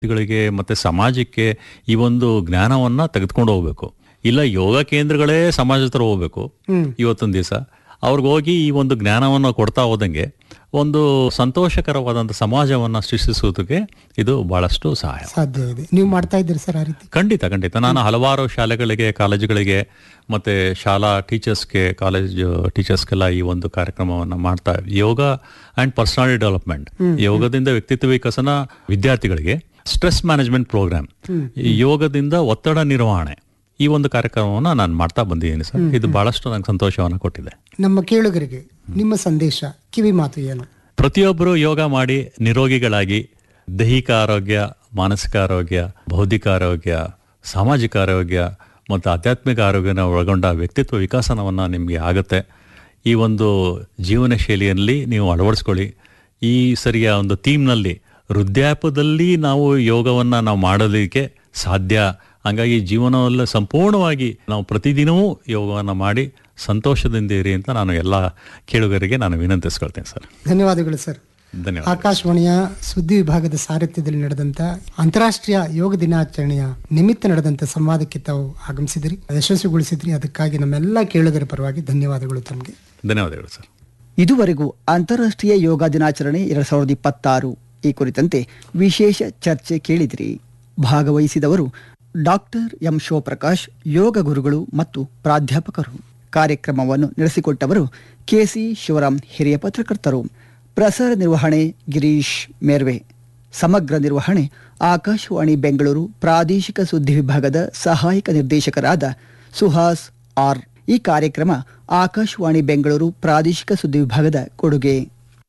ಗಳಿಗೆ ಮತ್ತೆ ಸಮಾಜಕ್ಕೆ ಈ ಒಂದು ಜ್ಞಾನವನ್ನ ತೆಗೆದುಕೊಂಡು ಹೋಗ್ಬೇಕು ಇಲ್ಲ ಯೋಗ ಕೇಂದ್ರಗಳೇ ಸಮಾಜ ಹತ್ರ ಹೋಗ್ಬೇಕು ಇವತ್ತೊಂದು ದಿವಸ ಅವ್ರಿಗೆ ಹೋಗಿ ಈ ಒಂದು ಜ್ಞಾನವನ್ನು ಕೊಡ್ತಾ ಹೋದಂಗೆ ಒಂದು ಸಂತೋಷಕರವಾದಂಥ ಸಮಾಜವನ್ನ ಸೃಷ್ಟಿಸುವುದಕ್ಕೆ ಇದು ಬಹಳಷ್ಟು ಸಹಾಯ ಸಾಧ್ಯ ಇದೆ ನೀವು ಮಾಡ್ತಾ ಇದ್ದೀರಿ ಸರ್ ಆ ರೀತಿ ಖಂಡಿತ ಖಂಡಿತ ನಾನು ಹಲವಾರು ಶಾಲೆಗಳಿಗೆ ಕಾಲೇಜುಗಳಿಗೆ ಮತ್ತೆ ಶಾಲಾ ಟೀಚರ್ಸ್ಗೆ ಕಾಲೇಜ್ ಟೀಚರ್ಸ್ಗೆಲ್ಲ ಈ ಒಂದು ಕಾರ್ಯಕ್ರಮವನ್ನು ಮಾಡ್ತಾ ಯೋಗ ಅಂಡ್ ಪರ್ಸನಾಲಿಟಿ ಡೆವಲಪ್ಮೆಂಟ್ ಯೋಗದಿಂದ ವ್ಯಕ್ತಿತ್ವ ವಿಕಸನ ವಿದ್ಯಾರ್ಥಿಗಳಿಗೆ ಸ್ಟ್ರೆಸ್ ಮ್ಯಾನೇಜ್ಮೆಂಟ್ ಪ್ರೋಗ್ರಾಮ್ ಯೋಗದಿಂದ ಒತ್ತಡ ನಿರ್ವಹಣೆ ಈ ಒಂದು ಕಾರ್ಯಕ್ರಮವನ್ನು ನಾನು ಮಾಡ್ತಾ ಬಂದಿದ್ದೀನಿ ಸರ್ ಇದು ಬಹಳಷ್ಟು ನಂಗೆ ಸಂತೋಷವನ್ನು ಕೊಟ್ಟಿದೆ ನಮ್ಮ ಕೇಳುಗರಿಗೆ ನಿಮ್ಮ ಸಂದೇಶ ಕಿವಿ ಮಾತು ಏನು ಪ್ರತಿಯೊಬ್ಬರು ಯೋಗ ಮಾಡಿ ನಿರೋಗಿಗಳಾಗಿ ದೈಹಿಕ ಆರೋಗ್ಯ ಮಾನಸಿಕ ಆರೋಗ್ಯ ಬೌದ್ಧಿಕ ಆರೋಗ್ಯ ಸಾಮಾಜಿಕ ಆರೋಗ್ಯ ಮತ್ತು ಆಧ್ಯಾತ್ಮಿಕ ಆರೋಗ್ಯನ ಒಳಗೊಂಡ ವ್ಯಕ್ತಿತ್ವ ವಿಕಾಸನವನ್ನು ನಿಮಗೆ ಆಗುತ್ತೆ ಈ ಒಂದು ಜೀವನ ಶೈಲಿಯಲ್ಲಿ ನೀವು ಅಳವಡಿಸ್ಕೊಳ್ಳಿ ಈ ಸರಿಯ ಒಂದು ಥೀಮ್ನಲ್ಲಿ ವೃದ್ಧಾಪ್ಯದಲ್ಲಿ ನಾವು ಯೋಗವನ್ನು ನಾವು ಮಾಡೋದಕ್ಕೆ ಸಾಧ್ಯ ಹಂಗಾಗಿ ಜೀವನವಲ್ಲ ಸಂಪೂರ್ಣವಾಗಿ ನಾವು ಪ್ರತಿದಿನವೂ ಯೋಗವನ್ನು ಮಾಡಿ ಸಂತೋಷದಿಂದ ಇರಿ ಅಂತ ನಾನು ಎಲ್ಲ ಕೇಳುಗರಿಗೆ ನಾನು ವಿನಂತಿಸ್ಕೊಳ್ತೇನೆ ಸರ್ ಧನ್ಯವಾದಗಳು ಸರ್ ಧನ್ಯವಾದ ಆಕಾಶವಾಣಿಯ ಸುದ್ದಿ ವಿಭಾಗದ ಸಾರಥ್ಯದಲ್ಲಿ ನಡೆದಂತ ಅಂತಾರಾಷ್ಟ್ರೀಯ ಯೋಗ ದಿನಾಚರಣೆಯ ನಿಮಿತ್ತ ನಡೆದಂತ ಸಂವಾದಕ್ಕೆ ತಾವು ಆಗಮಿಸಿದ್ರಿ ಯಶಸ್ವಿಗೊಳಿಸಿದ್ರಿ ಅದಕ್ಕಾಗಿ ನಮ್ಮೆಲ್ಲ ಕೇಳುಗರ ಪರವಾಗಿ ಧನ್ಯವಾದಗಳು ತಮಗೆ ಧನ್ಯವಾದಗಳು ಸರ್ ಇದುವರೆಗೂ ಅಂತಾರಾಷ್ಟ್ರೀಯ ಯೋಗ ದಿನಾಚರಣೆ ಎರಡ್ ಸಾವಿರದ ಇಪ್ಪತ್ತಾರು ಈ ಕುರಿತಂತೆ ವಿಶೇಷ ಚರ್ಚೆ ಕೇಳಿದಿರಿ ಭಾಗವಹಿಸಿದವರು ಡಾಕ್ಟರ್ ಎಂ ಶಿವಪ್ರಕಾಶ್ ಯೋಗ ಗುರುಗಳು ಮತ್ತು ಪ್ರಾಧ್ಯಾಪಕರು ಕಾರ್ಯಕ್ರಮವನ್ನು ನಡೆಸಿಕೊಟ್ಟವರು ಕೆಸಿ ಶಿವರಾಮ್ ಹಿರಿಯ ಪತ್ರಕರ್ತರು ಪ್ರಸಾರ ನಿರ್ವಹಣೆ ಗಿರೀಶ್ ಮೇರ್ವೆ ಸಮಗ್ರ ನಿರ್ವಹಣೆ ಆಕಾಶವಾಣಿ ಬೆಂಗಳೂರು ಪ್ರಾದೇಶಿಕ ಸುದ್ದಿ ವಿಭಾಗದ ಸಹಾಯಕ ನಿರ್ದೇಶಕರಾದ ಸುಹಾಸ್ ಆರ್ ಈ ಕಾರ್ಯಕ್ರಮ ಆಕಾಶವಾಣಿ ಬೆಂಗಳೂರು ಪ್ರಾದೇಶಿಕ ಸುದ್ದಿ ವಿಭಾಗದ ಕೊಡುಗೆ